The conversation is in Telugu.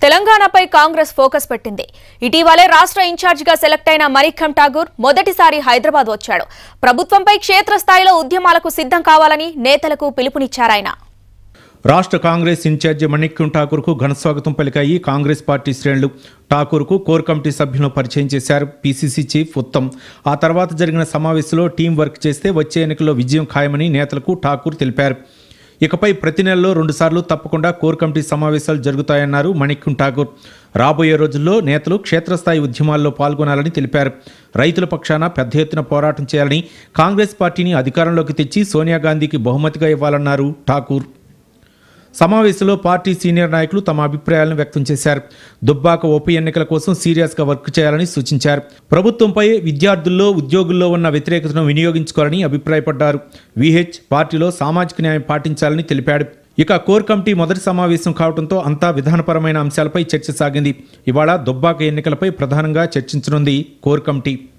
తెలంగాణపై కాంగ్రెస్ ఫోకస్ పెట్టింది ఇటీవలే రాష్ట్ర ఇన్ఛార్జిగా సెలెక్ట్ అయిన మరిఖం ఠాగూర్ మొదటిసారి హైదరాబాద్ వచ్చాడు ప్రభుత్వంపై క్షేత్రస్థాయిలో ఉద్యమాలకు సిద్ధం కావాలని నేతలకు పిలుపునిచ్చారాయన రాష్ట్ర కాంగ్రెస్ ఇన్ఛార్జి మణిక్కం ఠాకూర్కు ఘనస్వాగతం పలికాయి కాంగ్రెస్ పార్టీ శ్రేణులు ఠాకూర్కు కోర్ కమిటీ సభ్యులను పరిచయం చేశారు పీసీసీ చీఫ్ ఉత్తమ్ ఆ తర్వాత జరిగిన సమావేశంలో టీం వర్క్ చేస్తే వచ్చే ఎన్నికల్లో విజయం ఖాయమని నేతలకు ఠాకూర్ తెలిపారు ఇకపై ప్రతి నెలలో రెండుసార్లు తప్పకుండా కోర్ కమిటీ సమావేశాలు జరుగుతాయన్నారు మణిక్కం ఠాకూర్ రాబోయే రోజుల్లో నేతలు క్షేత్రస్థాయి ఉద్యమాల్లో పాల్గొనాలని తెలిపారు రైతుల పక్షాన పెద్ద ఎత్తున పోరాటం చేయాలని కాంగ్రెస్ పార్టీని అధికారంలోకి తెచ్చి సోనియా గాంధీకి బహుమతిగా ఇవ్వాలన్నారు ఠాకూర్ సమావేశంలో పార్టీ సీనియర్ నాయకులు తమ అభిప్రాయాలను వ్యక్తం చేశారు దుబ్బాక ఉప ఎన్నికల కోసం సీరియస్గా వర్క్ చేయాలని సూచించారు ప్రభుత్వంపై విద్యార్థుల్లో ఉద్యోగుల్లో ఉన్న వ్యతిరేకతను వినియోగించుకోవాలని అభిప్రాయపడ్డారు విహెచ్ పార్టీలో సామాజిక న్యాయం పాటించాలని తెలిపాడు ఇక కోర్ కమిటీ మొదటి సమావేశం కావడంతో అంతా విధానపరమైన అంశాలపై చర్చ సాగింది ఇవాళ దుబ్బాక ఎన్నికలపై ప్రధానంగా చర్చించనుంది కోర్ కమిటీ